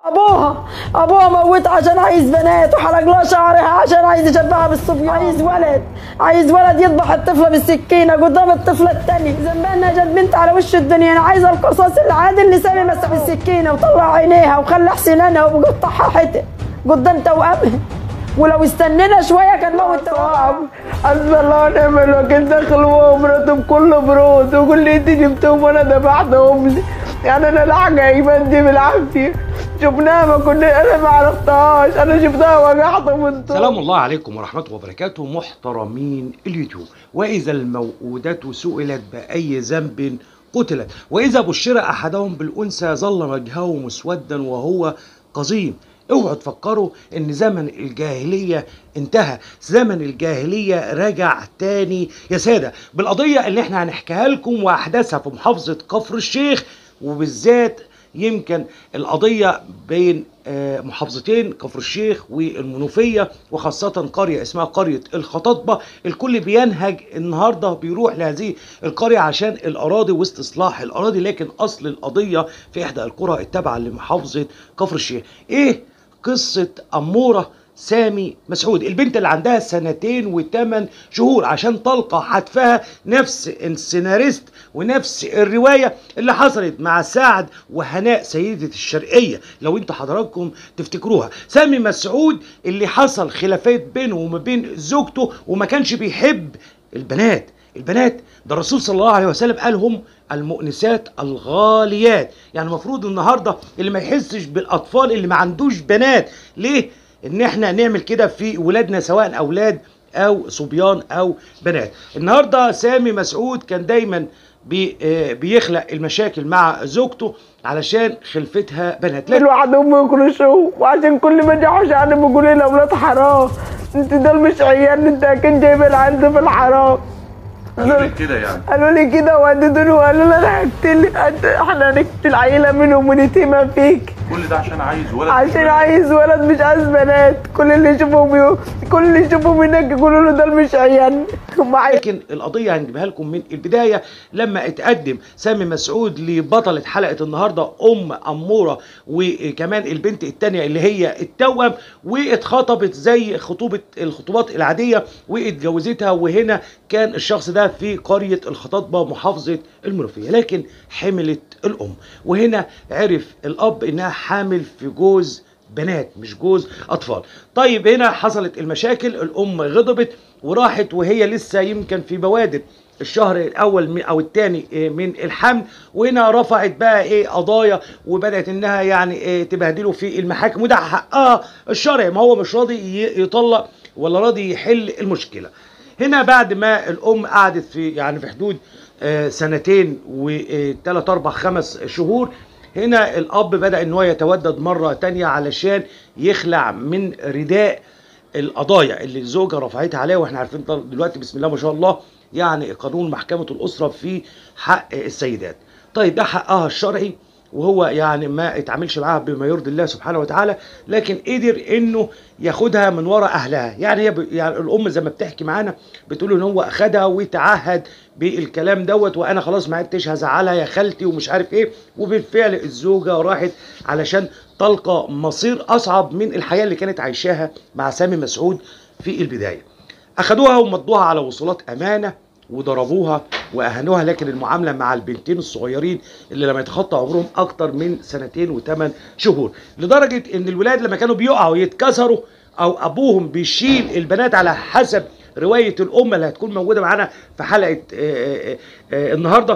ابوها ابوها موت عشان عايز بنات وحرق لها شعرها عشان عايز يشبهها بالصبيان عايز ولد عايز ولد يذبح الطفله بالسكينه قدام الطفله الثانيه ذنبها انها جت بنت على وش الدنيا انا عايزه القصاص العادل اللي سامي مسح بالسكينه وطلع عينيها وخلى سنانها وقطعها حتت قدام توأمها ولو استنينا شويه كان موت صعب حسبي الله ونعم الوكيل دخل هو ومراته بكل برود ويقول لي انت جبتهم وانا ذبحتهم لي يعني انا الحاجه ايمان دي بالعافيه شفناها ما كنا انا ما عرفتهاش انا شفتها وجعتهم انتوا سلام الله عليكم ورحمة وبركاته محترمين اليوتيوب وإذا الموءودة سئلت بأي ذنب قتلت وإذا بشر أحدهم بالأنثى ظل وجهه مسودا وهو قزيم اوعوا تفكروا ان زمن الجاهلية انتهى زمن الجاهلية رجع تاني يا سادة بالقضية اللي احنا هنحكيها لكم واحداثها في محافظة كفر الشيخ وبالذات يمكن القضية بين آه، محافظتين كفر الشيخ والمنوفية وخاصة قرية اسمها قرية الخطاطبة الكل بينهج النهاردة بيروح لهذه القرية عشان الأراضي واستصلاح الأراضي لكن أصل القضية في إحدى القرى التابعة لمحافظة كفر الشيخ إيه قصة أمورة سامي مسعود البنت اللي عندها سنتين وثمان شهور عشان تلقى حتفها نفس السيناريست ونفس الرواية اللي حصلت مع سعد وهناء سيدة الشرقية لو انتوا حضراتكم تفتكروها سامي مسعود اللي حصل خلافات بينه وما بين زوجته وما كانش بيحب البنات البنات ده الرسول صلى الله عليه وسلم قال هم المؤنسات الغاليات يعني المفروض النهارده اللي ما يحسش بالاطفال اللي ما عندوش بنات ليه ان احنا نعمل كده في ولادنا سواء اولاد او صبيان او بنات النهارده سامي مسعود كان دايما بي آه، بيخلق المشاكل مع زوجته علشان خلفتها بنات لكن الواحد امه يكونوا شو وعشان كل ما اجي احوش عنه بيقول لي الاولاد حرام انت دول مش عيال انت اكيد جايب العيال ده في الحرام قالوا لك كده يعني قالوا لي كده وهددوني وقالوا لي انا هقتل احنا هنقتل عيله منهم ونتيمه فيك كل ده عشان عايز ولد عشان عايز ولد مش عايز بنات كل اللي يشوفهم يو... كل اللي يشوفهم هناك يقولوا له دول مش عيال هم عيال لكن القضية هنجيبها لكم من البداية لما اتقدم سامي مسعود لبطلة حلقة النهاردة أم أمورة وكمان البنت التانية اللي هي التوأم واتخطبت زي خطوبة الخطوبات العادية واتجوزتها وهنا كان الشخص ده في قرية الخطاطبة محافظة المنوفية لكن حملت الأم وهنا عرف الأب إنها حامل في جوز بنات مش جوز اطفال طيب هنا حصلت المشاكل الام غضبت وراحت وهي لسه يمكن في بوادر الشهر الاول من- او الثاني من الحمل وهنا رفعت بقى ايه قضايا وبدات انها يعني إيه تبهدله في المحاكم وده حقها الشرعي ما هو مش راضي ي- يطلق ولا راضي يحل المشكله هنا بعد ما الام قعدت في يعني في حدود آه، سنتين وثلاث اربع خمس شهور هنا الاب بدا ان هو يتودد مره تانية علشان يخلع من رداء القضايا اللي الزوجه رفعتها عليه واحنا عارفين طل- دلوقتي بسم الله ما شاء الله يعني قانون محكمه الاسره في حق السيدات طيب ده حقها الشرعي وهو يعني ما اتعاملش معاها بما يرضي الله سبحانه وتعالى لكن قدر انه ياخدها من وراء اهلها يعني هي ب... يعني الام زي ما بتحكي معانا بتقول ان هو اخدها وتعهد بالكلام دوت وانا خلاص ما عدتش هزعلها يا خالتي ومش عارف ايه وبالفعل الزوجه راحت علشان تلقى مصير اصعب من الحياه اللي كانت عايشاها مع سامي مسعود في البدايه اخدوها ومضوها على وصولات امانه وضربوها واهانوها لكن المعامله مع البنتين الصغيرين اللي لما يتخطى عمرهم اكتر من سنتين وثمان شهور لدرجه ان الولاد لما كانوا بيقعوا يتكسروا او ابوهم بيشيل البنات على حسب روايه الام اللي هتكون موجوده معانا في حلقه آه، آه، آه، النهارده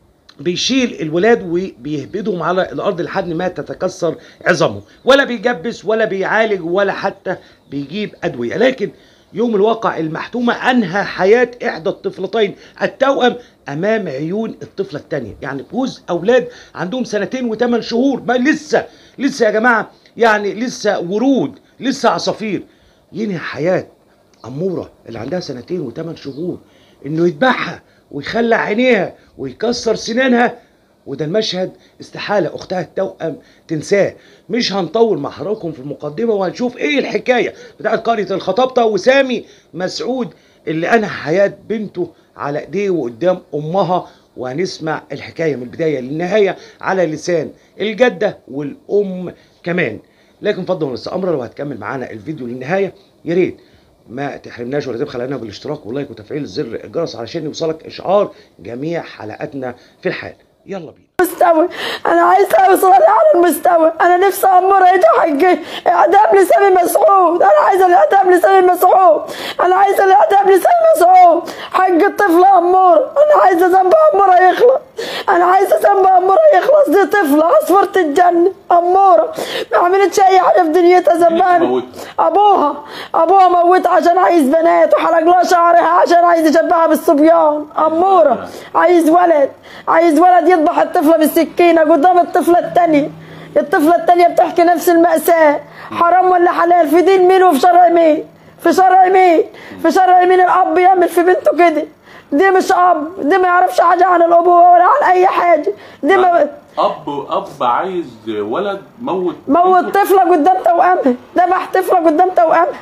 بيشيل الولاد وبيهبدهم على الارض لحد ما تتكسر عظامهم ولا بيجبس ولا بيعالج ولا حتى بيجيب ادويه لكن يوم الواقع المحتومه انهى حياه احدى الطفلتين التوأم امام عيون الطفله الثانيه يعني جوز اولاد عندهم سنتين وثمان شهور ما لسه لسه يا جماعه يعني لسه ورود لسه عصافير ينهي حياه أمورة اللي عندها سنتين وثمان شهور إنه يذبحها ويخلع عينيها ويكسر سنانها وده المشهد استحالة أختها التوأم تنساه مش هنطول مع حضراتكم في المقدمة وهنشوف إيه الحكاية بتاعت قرية الخطابطة وسامي مسعود اللي أنهى حياة بنته على إيديه وقدام أمها وهنسمع الحكايه من البدايه للنهايه على لسان الجده والام كمان لكن فضل ونص امر لو هتكمل معانا الفيديو للنهايه يا ريت ما تحرمناش ولا تبخل علينا بالاشتراك واللايك وتفعيل زر الجرس علشان يوصلك اشعار جميع حلقاتنا في الحال يلا بينا مستوى انا عايزه اوصل لاعلى المستوى انا نفسي امر يجي حق اعدام لسامي مسعود انا عايزه الاعدام لسامي مسعود انا عايزه الاعدام لسامي مسعود حق الطفله امور انا عايزه ذنب اموره يخلص انا عايزه ذنب اموره يخلص دي طفله عصفوره الجنه اموره ما عملتش اي حاجه في دنيتها ذنبها موتها؟ ابوها ابوها موتها عشان عايز بنات وحلق لها شعرها عشان عايز يشبهها بالصبيان اموره عايز ولد عايز ولد يذبح الطفله بالسكينه قدام الطفله الثانيه الطفله الثانيه بتحكي نفس الماساه حرام ولا حلال في دين مين وفي شرع مين في شرع مين في شرع مين الاب يعمل في بنته كده دي مش اب دي ما يعرفش حاجه عن الابوه ولا عن اي حاجه دي ما اب اب عايز ولد موت موت طفلة قدام توأمها ذبح طفلة قدام توأمها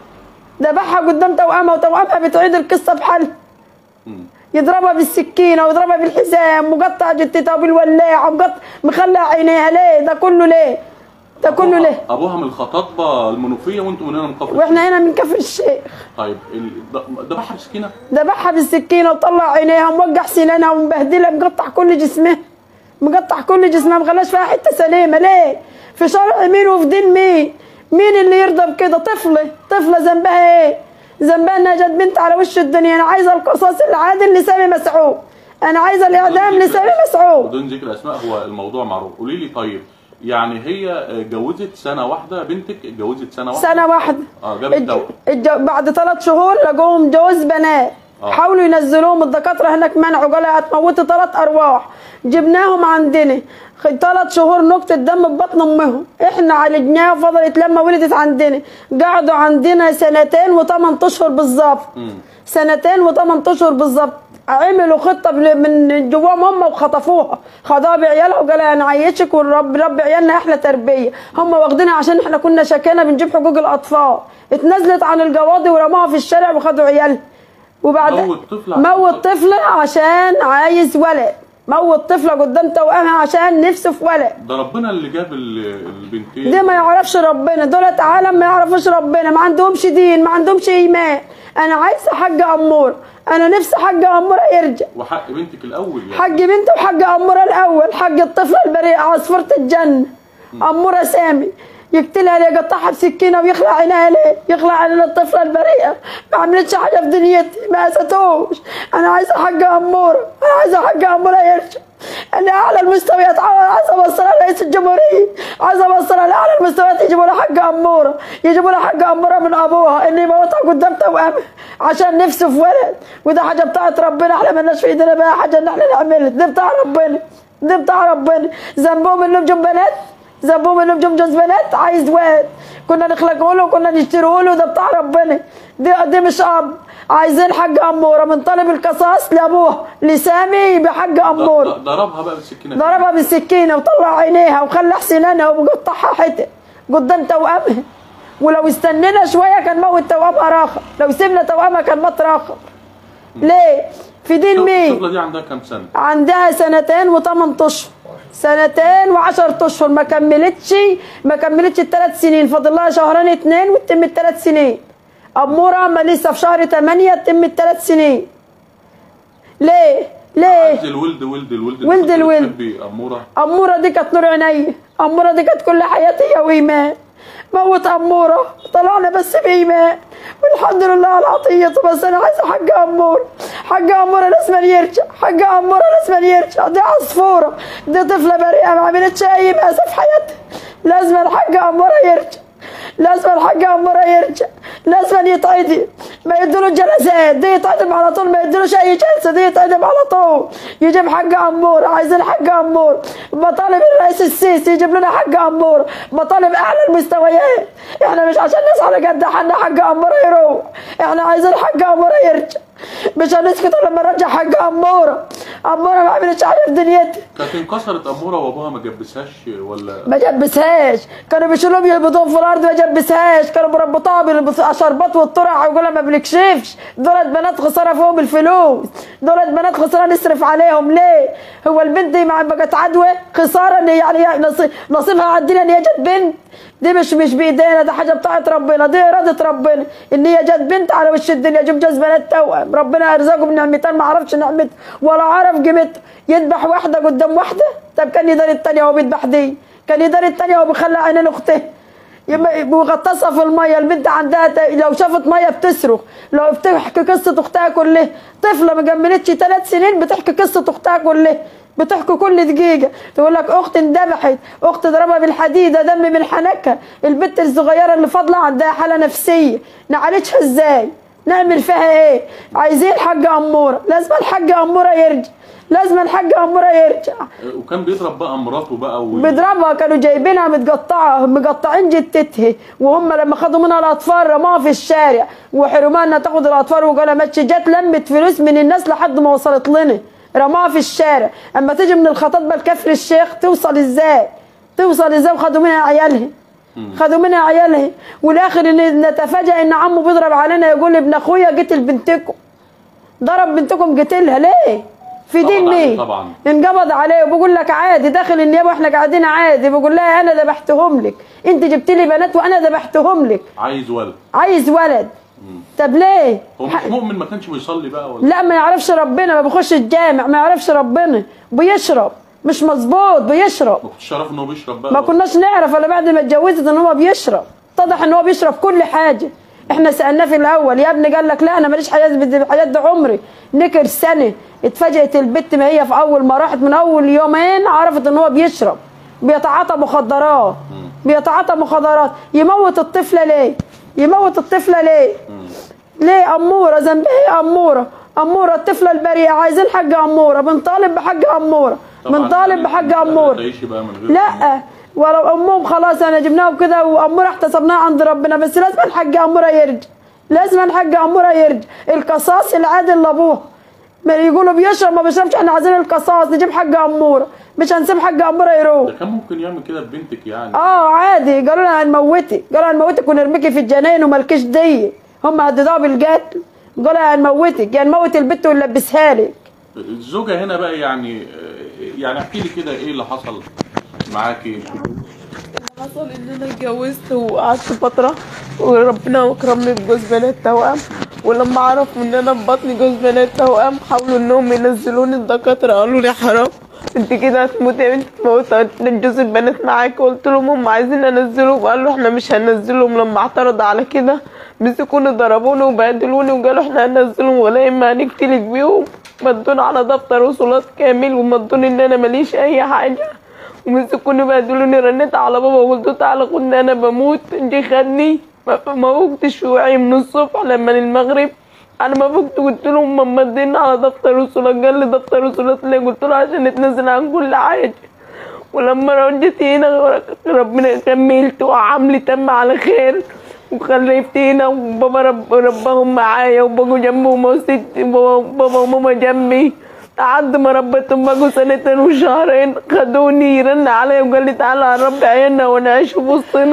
ذبحها قدام توأمها وتوأمها بتعيد القصة بحل مم. يضربها بالسكينة ويضربها بالحزام مقطع جتتها بالولاعة مقطع مخلع عينيها ليه ده كله ليه ده كله أبوها- ليه ابوها من الخطاطبه المنوفيه وانتم من هنا من كفر واحنا هنا من كفر الشيخ طيب ال- ده ده بحر سكينه ذبحها بالسكينة وطلع عينيها وموقع سنانها ومبهدلها مقطع كل جسمها مقطع كل جسمها مخلاش فيها حتة سليمة ليه؟ في شرع مين وفي دين مين؟ مين اللي يرضى بكده؟ طفلة طفلة ذنبها ايه؟ ذنبها انها جت بنت على وش الدنيا انا عايزة القصاص العادل لسامي مسعود انا عايزة الاعدام لسامي مسعود بدون ذكر اسماء هو الموضوع معروف قولي لي طيب يعني هي اتجوزت سنه واحده بنتك اتجوزت سنه واحده سنة واحدة اه جابت الج- توأم الج- بعد ثلاث شهور لقوهم جوز بنات آه. حاولوا ينزلوهم الدكاترة هناك منعوا قالوا هتموتوا ثلاث أرواح جبناهم عندنا ثلاث شهور نقطة دم ببطن أمهم إحنا عالجناها وفضلت لما ولدت عندنا قعدوا عندنا سنتين وثمان أشهر بالظبط مم. سنتين وثمان أشهر بالظبط عملوا خطة بل- من جواهم هم وخطفوها خدوها بعيالها وقالوا هنعيشك والرب رب عيالنا احلى تربية هم واخدينها عشان احنا كنا شكينا بنجيب حقوق الأطفال اتنزلت عن القواضي ورموها في الشارع وخدوا عيالها وبعد موت طفلة عشان موت خاطر- طفلة عشان عايز ولد موت طفلة قدام توأمها عشان نفسه في ولد ده ربنا اللي جاب ال- البنتين ده ما يعرفش ربنا دولت عالم ما يعرفوش ربنا ما عندهمش دين ما عندهمش ايمان انا عايزه حاج امور انا نفسي حاج اموره يرجع وحق بنتك الاول يعني حق بنته وحق اموره الاول حق الطفله البريئه عصفوره الجنه اموره سامي يقتلها ليه يقطعها بسكينه ويخلع عينها ليه يخلع عين الطفله البريئه ما عملتش حاجه في دنيتي ما اسيتوش انا عايزه حق اموره انا عايزه حق اموره يرجع انا اعلى المستويات عايزه اوصلها لرئيس الجمهوريه عايزه اوصلها لاعلى المستويات يجيبوا لها حق اموره يجيبوا لها حق اموره من ابوها اللي يموتها قدام توأمها عشان نفسه في ولد وده حاجه بتاعت ربنا احنا مالناش في ايدينا بقى حاجه ان احنا نعملها ده بتاع ربنا ده بتاع ربنا ذنبهم انهم جم بنات ذنبهم انهم جم جوز بنات عايز واد كنا نخلقه له وكنا نشتريه له ده بتاع ربنا دي دي مش اب عايزين حق اموره من طالب القصاص لابوه لسامي بحق ده- اموره ده- ضربها بقى بالسكينه ضربها بالسكينه وطلع عينيها وخلع سنانها وقطعها حتت قدام توأمها ولو استنينا شويه كان موت توأمها راخر لو سيبنا توأمها كان مات راخر ليه في دين مين الطفله دي عندها كام سنه عندها سنتين وثمان اشهر سنتين وعشرة اشهر ما كملتش ما كملتش الثلاث سنين فاضل لها شهرين اتنين وتتم الثلاث سنين اموره ما لسه في شهر 8 تتم الثلاث سنين ليه ليه عايز الولد ولد الولد ولد كنت الولد. بتحبي اموره أمورة دي كانت نور عينيا أمورة دي كانت كل حياتي هي وإيمان موت أمورة طلعنا بس بإيمان والحمد لله على عطيته بس أنا عايزة حق أمور حق أمورة لازم يرجع حق أمورة لازم يرجع دي عصفورة دي طفلة بريئة ما عملتش أي مأساة في حياتها لازم الحق أمورة يرجع لازم الحق أمورة يرجع لازم يتعدي ما يدلوش جلسات دي يتعدم على طول ما يدلوش اي جلسه دي يتعدم على طول يجيب حق امور عايزين حق امور بطالب الرئيس السيسي يجيب لنا حق امور بطالب اعلى المستويات احنا مش عشان ناس على قد حنا حق امور يروح احنا عايزين حق امور يرجع مش هنسكت لما نرجع حق اموره اموره ما عملتش حاجه في دنيتها كانت انكسرت اموره وابوها ما جبسهاش ولا ما جبسهاش كانوا بيشيلوهم يربطوهم في الارض ما جبسهاش كانوا مربطوها بالشربات والطرع ويقولها ما بنكشفش دولت بنات خساره فيهم الفلوس دولت بنات خساره نصرف عليهم ليه هو البنت دي مع بقت عدوى خساره ان يعني نصيب نصيبها عندنا ان هي جت بنت دي مش مش بايدينا ده حاجه بتاعت ربنا دي اراده ربنا ان هي جت بنت على وش الدنيا جاب جوز بنات توأم ربنا ارزقه بنعمتين ما عرفش نعمته ولا عرف قيمتها يذبح واحده قدام واحده طب كان يدار التانيه وهو بيذبح دي كان يدار التانيه وهو بيخلى عينين اخته يبقى بيغطسها في الميه البنت عندها ت- لو شافت ميه بتصرخ لو بتحكي قصه اختها كلها طفله ما كملتش ثلاث سنين بتحكي قصه اختها كلها بتحكي كل دقيقه تقول لك اخت اندبحت اخت ضربها بالحديده دم من حنكها البنت الصغيره اللي فاضله عندها حاله نفسيه نعالجها ازاي نعمل فيها ايه عايزين الحاج اموره لازم الحاج اموره يرجع لازم الحاج اموره يرجع وكان بيضرب بقى مراته بقى و... بيضربها كانوا جايبينها متقطعه مقطعين جتتها وهم لما خدوا منها الاطفال رموها في الشارع وحرموها انها تاخد الاطفال وقالها ماتش جت لمت فلوس من الناس لحد ما وصلت لنا رموها في الشارع اما تيجي من الخطاطبه لكفر الشيخ توصل ازاي توصل ازاي وخدوا منها عيالها خدوا منها عيالها والاخر ان نتفاجئ ان عمه بيضرب علينا يقول ابن اخويا قتل بنتكم ضرب بنتكم قتلها ليه في دين قبض عليه مين طبعا. انقبض عليه وبقول لك عادي داخل النيابه واحنا قاعدين عادي بقول لها انا ذبحتهم لك انت جبت لي بنات وانا ذبحتهم لك عايز ولد عايز ولد طب ليه هو مش مؤمن ما كانش بيصلي بقى ولا لا ما يعرفش ربنا ما بيخش الجامع ما يعرفش ربنا بيشرب مش مظبوط بيشرب ما كنتش عارف ان هو بيشرب بقى ما كناش نعرف الا بعد ما اتجوزت ان هو بيشرب اتضح ان هو بيشرب كل حاجه احنا سالناه في الاول يا ابني قال لك لا انا ماليش حياه بالحياه ده عمري نكر سنه اتفاجئت البت ما هي في اول ما راحت من اول يومين عرفت ان هو بيشرب بيتعاطى مخدرات بيتعاطى مخدرات يموت الطفله ليه يموت الطفله ليه ليه اموره ذنبها ايه اموره اموره الطفله البريئه عايزين حق اموره بنطالب بحق اموره طبعاً بنطالب يعني بحق مش قادرة اموره تعيشي بقى من غير لا ولو امهم خلاص انا جبناهم كده واموره احتسبناها عند ربنا بس لازم الحاج اموره يرجع لازم الحاج اموره يرجع القصاص العادل لابوه ما يقولوا بيشرب ما بيشربش احنا عايزين القصاص نجيب حاج اموره مش هنسيب حاج اموره يروح ده كان ممكن يعمل كده ببنتك يعني اه عادي قالوا لها هنموتك قالوا هنموتك ونرميكي في الجنين ومالكيش دي هم هددوها بالقتل قالوا لها هنموتك يا نموت البت ونلبسها لك الزوجة هنا بقى يعني يعني احكي لي كده ايه اللي حصل معاكي حصل ان انا اتجوزت وقعدت فترة وربنا اكرمني بجوز بنات توأم ولما عرفوا ان انا في بطني جوز بنات توأم حاولوا انهم ينزلوني الدكاترة قالوا لي حرام انت كده هتموتي يا بنت تموتي جوز البنات معاك قلت لهم هم عايزين انزلهم قالوا احنا مش هننزلهم لما اعترض على كده مسكوني ضربوني وبهدلوني وقالوا احنا هننزلهم ولا اما هنقتلك بيهم مدوني على دفتر وصولات كامل ومدوني ان انا ماليش اي حاجه ومسكوني بهدلوني رنيت على بابا وقلت له تعالى خدني انا بموت انت خدني ما ما فقتش وعي من الصبح لما المغرب انا ما فقت قلت له هم مديني على دفتر وصولات قال لي دفتر وصولات ليه قلت له عشان نتنازل عن كل حاجه ولما رجعت هنا ربنا كملت وعملي تم على خير وخلفت هنا وبابا رب ربهم معايا وبقوا جنبهم وست بابا وماما جنبي لحد ما ربيتهم بقوا سنتين وشهرين خدوني رن عليا وقال لي تعالى ربي عيالنا ونعيش في وسطنا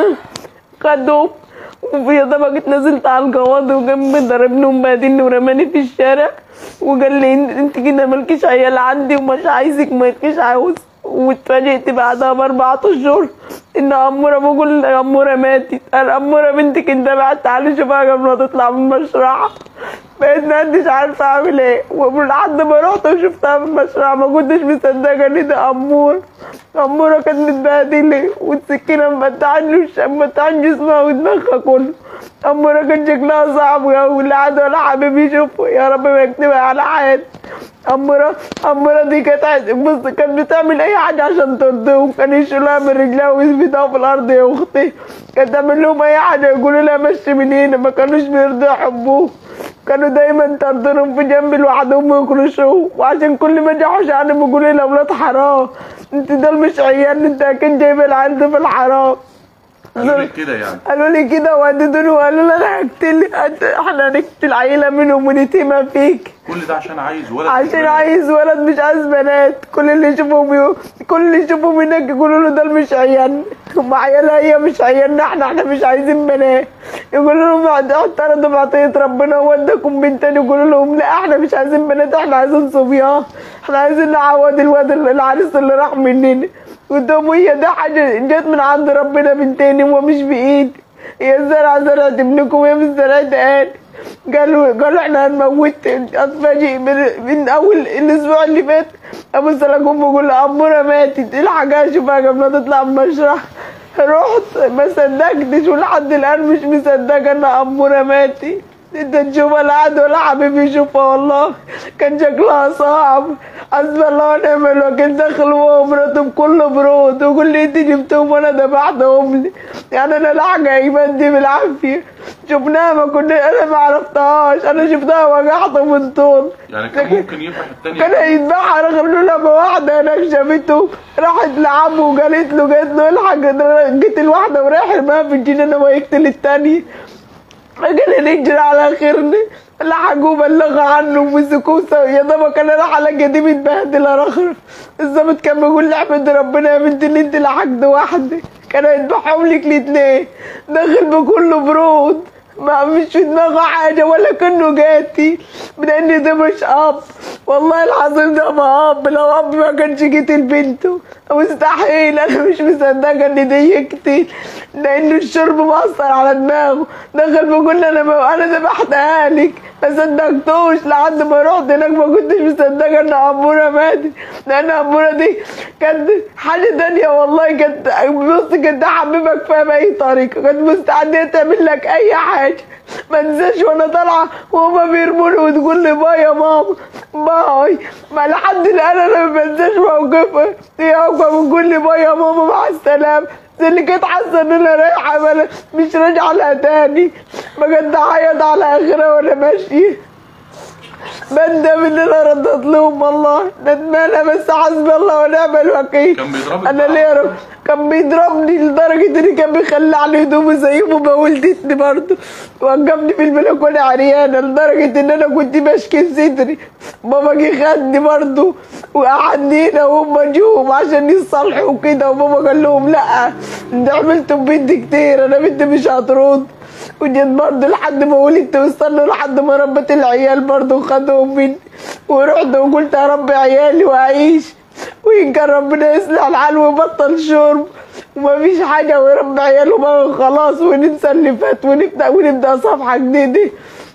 خدوه ويا طبقة نزلت على القواضي وجنبي ضربني ومبهدلني ورماني في الشارع وقال لي انت كده مالكيش عيال عندي ومش عايزك مالكيش عاوز واتفاجئت بعدها بأربعة أشهر إن أمورة بقول أمورة ماتت أنا أمورة بنتك اندبحت تعالي شوفها قبل ما تطلع من المشرحة بقيت ما عنديش عارفة أعمل إيه ولحد ما رحت وشفتها في المشرحة ما كنتش مصدقة إن ده أمور أمورة كانت متبهدلة والسكينة مفتحاني وش مفتحاني جسمها ودماغها كله أمورة كان شكلها صعب أوي لا عاد ولا حبيب يشوفه يا رب ما يكتبها على حياتي أمورة أمورة دي كانت عايزة بص كانت بتعمل أي حاجة عشان ترضيهم كان يشيلوها من رجلها ويثبتها في الأرض يا أختي كانت تعمل لهم أي حاجة يقولوا لها مشي من هنا ما كانوش بيرضوا يحبوه كانوا دايما طردهم في جنب لوحدهم ويكرشوه وعشان كل ما جاحوش يعني بيقولوا لي أولاد حرام انت دول مش عيال انت اكيد جايبه العيال دي في الحرام قالوا لك كده يعني قالوا لي كده وهددوني وقالوا لي انا هقتل هت- احنا هنقتل عيله منهم ونتيمه فيك كل ده عشان عايز ولد عشان عايز ولد مش عايز بنات كل اللي يشوفهم يو... كل اللي يشوفهم هناك يقولوا له دول مش عيالنا هم عيالها هي مش عيالنا احنا احنا مش عايزين بنات يقولوا لهم بعد- اعترضوا بعطية ربنا ودكم بنتين يقولوا لهم لا احنا مش عايزين بنات احنا عايزين صبيان احنا عايزين نعوض الواد ال- العريس اللي راح مننا قلت لهم هي ده حاجة جت من عند ربنا بنتين هو مش بإيدي هي الزرعة زرعة ابنكم هي مش زرعة انا قالوا قالوا احنا هنموت اتفاجئ من, من اول الاسبوع اللي فات ابو سلاجون بيقول اموره ماتت الحاجه اشوفها قبل ما تطلع من المشرح رحت ما صدقتش ولحد الان مش مصدقه ان اموره ماتت انت تشوفها لا عاد ولا حبيبي يشوفها والله كان شكلها صعب حسب الله ونعم الوكيل داخل هو ومراته بكل برود ويقول لي انت جبتهم وانا ذبحتهم لي يعني انا لحقه ايمان دي بالعافيه شفناها ما كنا انا ما عرفتهاش انا شفتها وجعت من طول يعني كان ممكن يذبح التاني كان يذبحها رغم له لما واحده هناك شافته راحت لعمه وقالت له قالت له الحق ده جيت الواحده ورايح ما في الجنينه ويقتل الثانيه فكان نجري على خيرنا لحقوا بلغوا عنه ومسكوه سوا- يا دوبك كان راح الاقي دي متبهدله رخر الظابط كان بيقول لي احمد ربنا يا بنت اللي انت لحقت واحده كان يذبحهم لك الاثنين داخل بكله برود ما مش في دماغه حاجه ولا كانه جاتي لان ده مش اب والله العظيم ده ما اب لو اب ما كانش قتل بنته مستحيل انا مش مصدقه ان ده يقتل لان الشرب مأثر على دماغه دخل بيقول لي انا ما انا ذبحتها لك ما صدقتوش لحد ما رحت هناك ما كنتش مصدقه ان عموره ماتت لان عموره دي كانت حاجه تانية والله كانت بص كانت حبيبك فيها باي طريقه كانت مستعده تعمل لك اي حاجه ما انساش وانا طالعه وهما بيرموني وتقول لي باي يا ماما باي ما لحد الان انا ما بنساش موقفها هي واقفه بتقول لي باي يا ماما مع السلامه زي اللي كانت حاسه ان انا رايحه ما أنا مش راجعه لها تاني بجد اعيط على اخرها وانا ماشيه بندم ان انا ردت لهم والله ندمانه بس حسبي الله ونعم الوكيل كان بيضربك انا بقى؟ ليه يا رب كان بيضربني لدرجه ان كان بيخلي على هدومي زي ما ولدتني برضه وقفني في البلكونه عريانه لدرجه ان انا كنت بشكي صدري بابا جه خدني برضه وقعدني هنا وهم جوهم عشان يصلحوا وكده وبابا قال لهم لا انت عملتوا بنتي كتير انا بنتي مش هترد وجيت برضه لحد ما ولدت واستنوا لحد ما ربت العيال برضه وخدوهم مني ورحت وقلت يا رب عيالي واعيش وإن كان ربنا يصلح الحال ويبطل شرب ومفيش حاجة ويربي عياله بقى خلاص وننسى اللي فات ونبدأ ونبدأ صفحة جديدة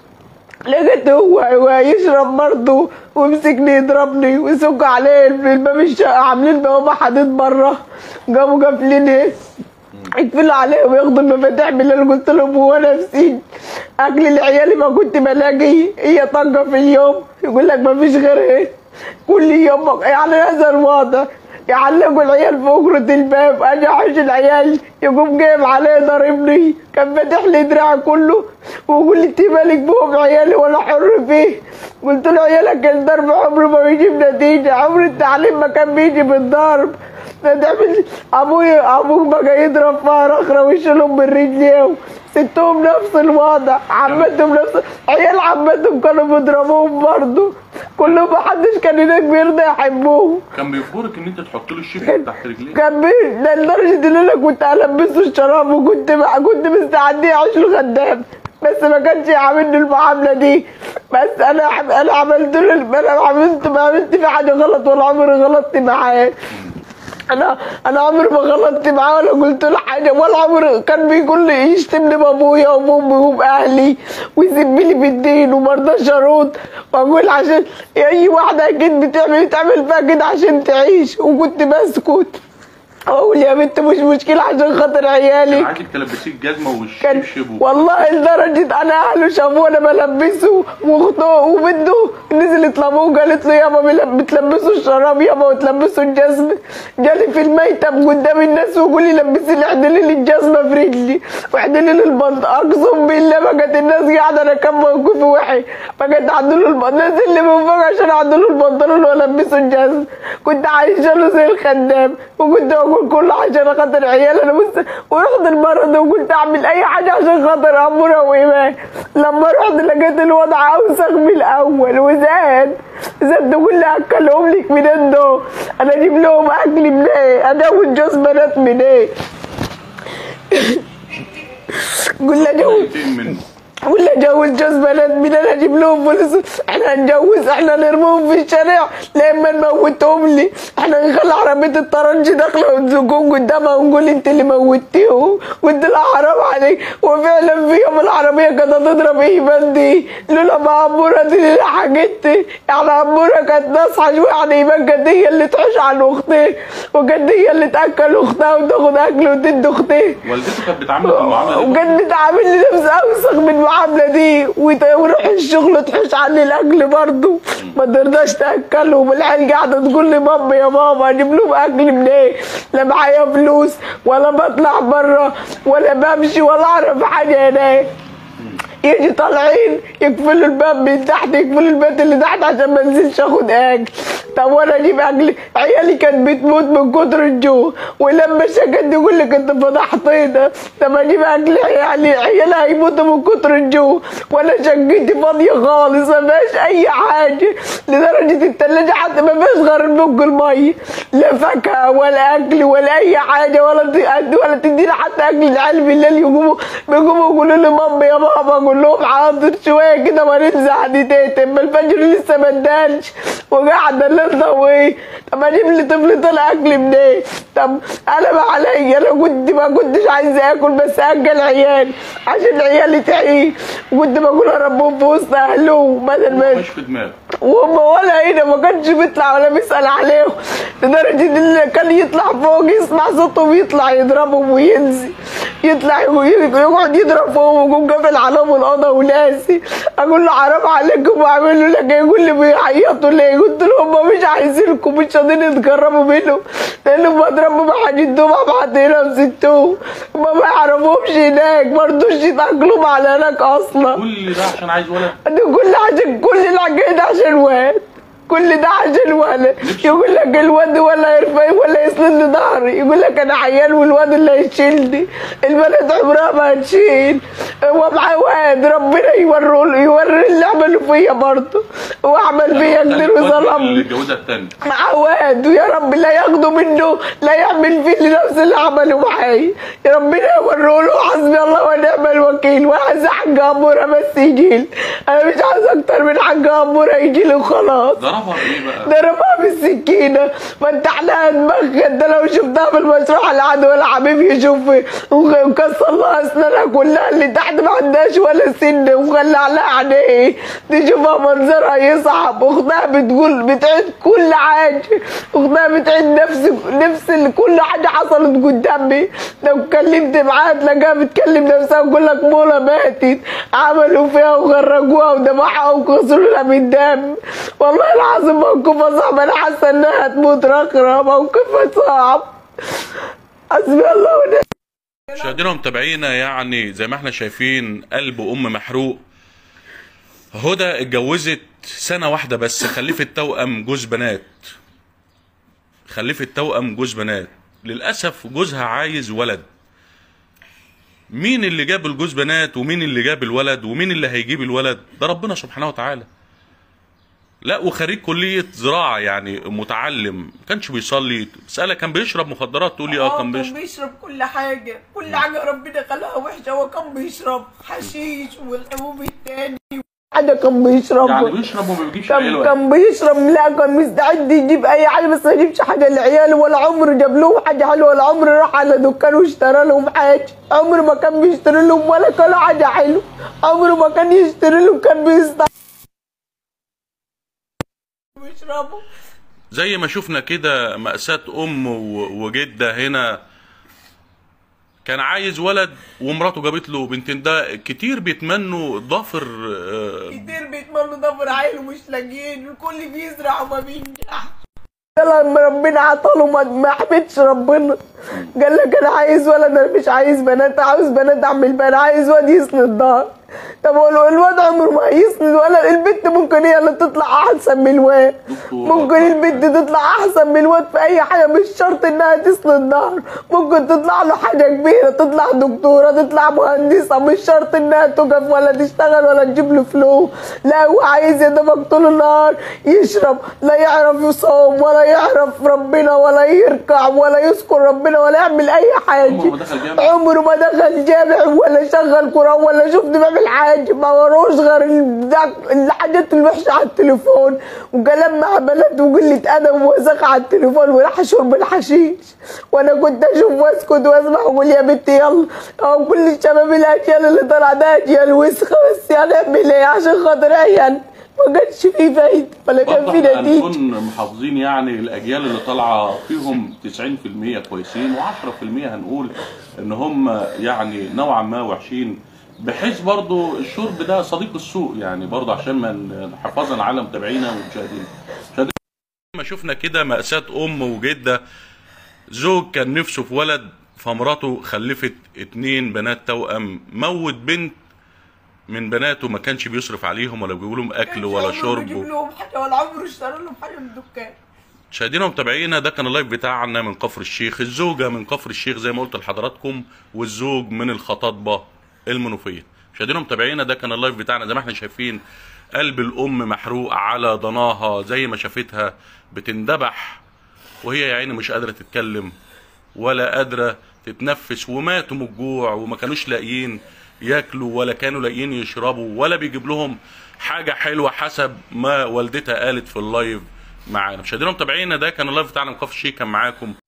لقيت هو هو يشرب برضه ومسكني يضربني ويسك عليه الباب الشقة عاملين بوابة حديد بره قاموا قافلينها يقفلوا عليه وياخدوا المفاتيح بالليل قلت لهم هو انا في سجن اكل العيال ما كنت بلاقي هي طاقه في اليوم يقول لك ما فيش غيرها كل يوم يعني هذا الوضع يعلقوا العيال في أجرة الباب اجي احوش العيال يقوم جايب عليه ضاربني كان فاتح لي دراعي كله ويقول لي انت مالك بهم عيالي ولا حر فيه قلت له عيالك الضرب عمره ما بيجيب نتيجه عمر التعليم ما كان بيجي بالضرب ده تعمل ابوي ابوك بقى يضرب فيها رخرة ويشيلهم من رجليهم ستهم نفس الوضع عمتهم نفس عيال عمتهم كانوا بيضربوهم برضه كلهم محدش كان هناك بيرضى يحبوهم كان بيجبرك ان انت تحط له الشبشب تحت رجليه كان بي ده لدرجة ان انا كنت البسه الشراب وكنت كنت مستعدية اعيش له خدام بس ما كانش يعاملني المعاملة دي بس انا انا عملت له انا عملت ما عملت في حاجة غلط ولا عمري غلطت معاه انا انا عمري ما غلطت معاه ولا قلت له حاجه ولا عمري كان بيقول لي يشتمني بابويا وبامي وباهلي ويسب لي بالدين وما رضاش ارد واقول عشان اي واحده اكيد بتعمل تعمل فيها كده عشان تعيش وكنت بسكت اقول يا بنت مش مشكله عشان خاطر كان عيالي عايزك تلبسيه الجزمه كان والشبشب و- والله لدرجة أنا أهله شافوه أنا بلبسه وأخته وبنته نزلت لأبوه وقالت له يابا بل- بتلبسوا الشراب يابا وتلبسوا الجزمة جالي في الميتم قدام الناس ويقول لي لبسي لي اعدلي لي الجزمة في رجلي واعدلي لي البنط أقسم بالله بقت الناس قاعدة أنا كان موقفي وحي بقت أعدلوا البنط نازل لي من فوق عشان أعدلوا البنطلون وألبسه الجزمة كنت عايشة له زي الخدام وكنت أقول باكل كله عشان خاطر عيال انا بص ورحت المرض وقلت اعمل اي حاجه عشان خاطر اموره وايمان لما رحت لقيت الوضع اوسخ من الاول وزاد زاد تقول لي اكلهم لك منين دول انا اجيب لهم اكل منين ادوت جوز بنات منين قول له جوز فين منه ولا جوز جوز بنات من انا اجيب لهم فلوس احنا نجوز احنا نرموهم في الشارع لما نموتهم لي احنا نخلي عربيه الطرنج داخله ونزقهم قدامها ونقول انت اللي موتيهم قلت لها حرام عليك وفعلا في يوم العربيه كانت هتضرب ايمان دي لولا ما عموره دي اللي لحقتني يعني عموره كانت ناصحه شويه يعني ايمان كانت هي اللي تحوش عن اختها وكانت هي اللي تاكل اختها وتاخد اكل وتدي اختها والدته كانت بتعاملك المعامله دي وكان بتعامل لي نفس اوسخ من المعامله دي وت- وروح الشغل تحوش عني الاكل برضه ما ترضاش تاكلهم العيال قاعده تقول لي ماما يا ماما اجيب لهم اكل منين لا معايا فلوس ولا بطلع بره ولا بمشي ولا اعرف حاجه هناك يجي طالعين يقفلوا الباب من تحت يقفلوا البيت اللي تحت عشان ما انزلش اخد اكل طب وانا اجيب اكل عيالي كانت بتموت من كتر الجوع ولما شكت يقول لك انت فضحتينا طب اجيب اكل عيالي عيالي هيموتوا من كتر الجوع وانا شقتي فاضيه خالص ما فيهاش اي حاجه لدرجه التلاجه حتى ما فيهاش غير بق الميه لا فاكهه ولا اكل ولا اي حاجه ولا ت- ولا تدينا حتى اكل العيال بالليل يقوموا بيقوموا يقولوا لي ماما يا ماما اقول لهم حاضر شويه كده ما نمزح دي تيتم ما الفجر لسه ما ادانش وقاعده الليل طويل طب اجيب لي طفل طلع اكل منين طب انا ما عليا انا كنت ما كنتش عايزه اكل بس اكل عيالي عشان عيالي تعيش وكنت بقول اربهم في وسط اهلهم بدل ما مش في دماغك وهم ولا هنا ما كانش بيطلع ولا بيسأل عليهم لدرجة ان اللي كان يطلع فوق يسمع صوتهم يطلع يضربهم وينزل يطلع يقعد يقعد يضرب فوق ويقوم قافل عليهم الأوضة وناسي أقول له حرام عليكم وأعملوا لك إيه؟ يقول لي بيعيطوا ليه قلت له هم مش عايزينكم مش راضيين يتقربوا منهم لأنهم بضربوا ما حاجتهم حاطينها وسبتهم ما ما يعرفوهمش هناك ما رضوش يتأقلموا على هناك أصلا كل ده عشان عايز ولد ده كل عشان كل الحكايه ده عشان واد كل ده عشان ولد يقول لك الواد ولا يرفع ولا يسند لي ظهري يقول لك انا عيان والواد اللي هيشيلني البنات عمرها ما هتشيل هو معاه واد ربنا يوري يوري اللي عمله فيا برضه هو عمل فيا كتير اللي وظلمني اتجوزها التاني مع واد ويا رب لا ياخده منه لا يعمل فيه لنفس اللي عمله معايا يا ربنا يوريه له حسبي الله ونعم الوكيل وعايز حاج اموره بس يجي لي انا مش عايز اكتر من حاج اموره يجي لي وخلاص ضربها ايه بقى؟ ضربها بالسكينة فتحنا دماغك انت لو شفتها في المشروع العدو ولا حبيب يشوف وكسر لها اسنانها كلها اللي تحت ما عندهاش ولا سن وخلع لها عينيه تشوفها منظرها يصعب اختها بتقول بتعيد كل حاجة اختها بتعيد نفس نفس ال- كل حاجة حصلت قدامي لو اتكلمت معاها تلاقيها بتكلم نفسها وتقول لك مولا ماتت عملوا فيها وغرقوها ودمعها وكسروا لها من دم والله العظيم موقفها صعب انا حاسه انها هتموت رخرة موقفها صعب حسبي الله ونعم مشاهدينا ومتابعينا يعني زي ما احنا شايفين قلب ام محروق هدى اتجوزت سنة واحدة بس خلفت توأم جوز بنات خلفت توأم جوز بنات للأسف جوزها عايز ولد مين اللي جاب الجوز بنات ومين اللي جاب الولد ومين اللي هيجيب الولد ده ربنا سبحانه وتعالى لا وخريج كلية زراعة يعني متعلم ما كانش بيصلي تسألها كان بيشرب مخدرات تقول لي اه كان بيشرب بيشرب كل حاجة كل حاجة ربنا خلاها وحشة هو كان بيشرب حشيش والحبوب التاني حاجة كان بيشربها يعني بيشرب وما بيجيبش اي كان ولد كان بيشرب لا كان مستعد يجيب اي حاجه بس ما يجيبش حاجه لعياله ولا عمره جاب لهم حاجه حلوه ولا عمره راح على دكان واشترى لهم حاجه عمره ما كان بيشتري لهم ولا كل حاجه حلوه عمره ما كان يشتري لهم كان بيستعد بيشربوا زي ما شفنا كده مأساة أم و- وجدة هنا كان عايز ولد ومراته جابت له بنتين ده كتير بيتمنوا ضافر آه، كتير بيتمنوا ضفر عيل ومش لاقيين الكل بيزرع وما بينجح لما ربنا عطاله ما ما حمدش ربنا قال لك انا عايز ولد انا مش عايز بنات عاوز بنات اعمل بنات عايز واد يسند ظهر طب هو الو- الواد عمره ما هيسند ولا البنت ممكن هي اللي تطلع احسن من الواد دكتورة. ممكن البنت تطلع احسن من الواد في اي حاجه مش شرط انها تسند ظهر ممكن تطلع له حاجه كبيره تطلع دكتوره تطلع مهندسه مش شرط انها تقف ولا تشتغل ولا تجيب له فلوس لا هو عايز يا دوبك طول النهار يشرب لا يعرف يصوم ولا يعرف ربنا ولا يركع ولا يذكر ربنا ولا يعمل اي حاجه عمره ما دخل جامع. عمره ما دخل جامع ولا شغل قرآن ولا شفت بيعمل حاجه ما وروش غير ال- ده- الحاجات الوحشه على التليفون وكلام مع بنات وقله ادب ووسخ على التليفون وراح شرب الحشيش وانا كنت اشوف واسكت واسمع واقول يا بنتي يلا او كل الشباب الاجيال اللي طلع ده اجيال وسخه بس هنعمل ايه عشان خاطر عيال ما كانش فيه فايده ولا كان برضه فيه احنا نتيجه هنكون محافظين يعني الاجيال اللي طالعه فيهم 90% كويسين و10% هنقول ان هم يعني نوعا ما وحشين بحيث برضه الشرب ده صديق السوق يعني برضه عشان ما ن- حفاظا على متابعينا ومشاهدينا مشاهدينا ما شفنا كده مأساة أم وجدة زوج كان نفسه في ولد فمراته خلفت اتنين بنات توأم موت بنت من بناته ما كانش بيصرف عليهم ولا بيجيب لهم اكل ولا شرب لهم حاجه ولا عمره اشترى لهم حاجه من الدكان مشاهدينا ومتابعينا ده كان اللايف بتاعنا من كفر الشيخ الزوجة من كفر الشيخ زي ما قلت لحضراتكم والزوج من الخطاطبة المنوفية مشاهدينا ومتابعينا ده كان اللايف بتاعنا زي ما احنا شايفين قلب الأم محروق على ضناها زي ما شافتها بتندبح وهي يا عيني مش قادرة تتكلم ولا قادرة تتنفس وماتوا من الجوع وما كانوش لاقيين ياكلوا ولا كانوا لاقيين يشربوا ولا بيجيب لهم حاجة حلوة حسب ما والدتها قالت في اللايف معانا مشاهدينا ومتابعينا ده كان اللايف بتاعنا من كفر الشيخ كان معاكم